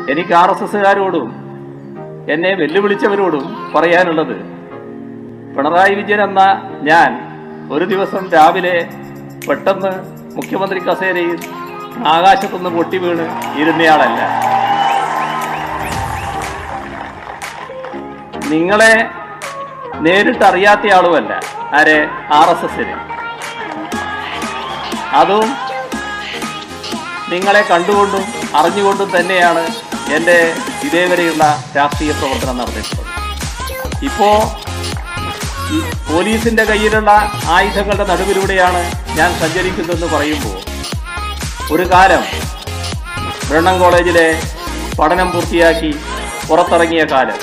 എനിക്ക് R S എസ്സുകാരോടും എന്നെ വെല്ലുവിളിച്ചവരോടും പറയാനുള്ളത് പിണറായി വിജയൻ എന്ന ഞാൻ ഒരു ദിവസം രാവിലെ പെട്ടെന്ന് മുഖ്യമന്ത്രി കസേരയിൽ ആകാശത്തുനിന്ന് പൊട്ടി വീണ് ഇരുന്നയാളല്ല നിങ്ങളെ നേരിട്ട് അറിയാത്ത ആളുമല്ല ആരെ ആർ എസ് എസിന് അതും നിങ്ങളെ കണ്ടുകൊണ്ടും അറിഞ്ഞുകൊണ്ടും തന്നെയാണ് എൻ്റെ ഇതേവരെയുള്ള രാഷ്ട്രീയ പ്രവർത്തനം നടന്നിട്ടുള്ളത് ഇപ്പോ ഈ പോലീസിന്റെ കയ്യിലുള്ള ആയുധങ്ങളുടെ നടുവിലൂടെയാണ് ഞാൻ സഞ്ചരിക്കുന്നതെന്ന് പറയുമ്പോൾ ഒരു കാലം ബ്രണ്ണൻ കോളേജിലെ പഠനം പൂർത്തിയാക്കി പുറത്തിറങ്ങിയ കാലം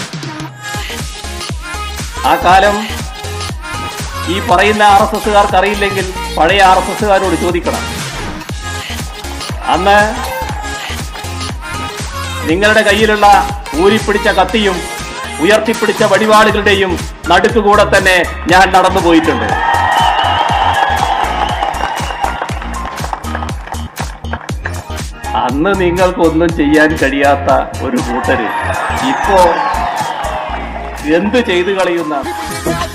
ആ കാലം ഈ പറയുന്ന ആർ എസ് എസുകാർക്ക് അറിയില്ലെങ്കിൽ പഴയ ആർ എസ് എസുകാരോട് ചോദിക്കണം അന്ന് നിങ്ങളുടെ കയ്യിലുള്ള ഊരിപ്പിടിച്ച കത്തിയും ഉയർത്തിപ്പിടിച്ച വടിവാളുകളുടെയും നടുക്കുകൂടെ തന്നെ ഞാൻ നടന്നു പോയിട്ടുണ്ട് അന്ന് നിങ്ങൾക്കൊന്നും ചെയ്യാൻ കഴിയാത്ത ഒരു കൂട്ടര് ഇപ്പോ എന്ത് ചെയ്തു കളയുന്ന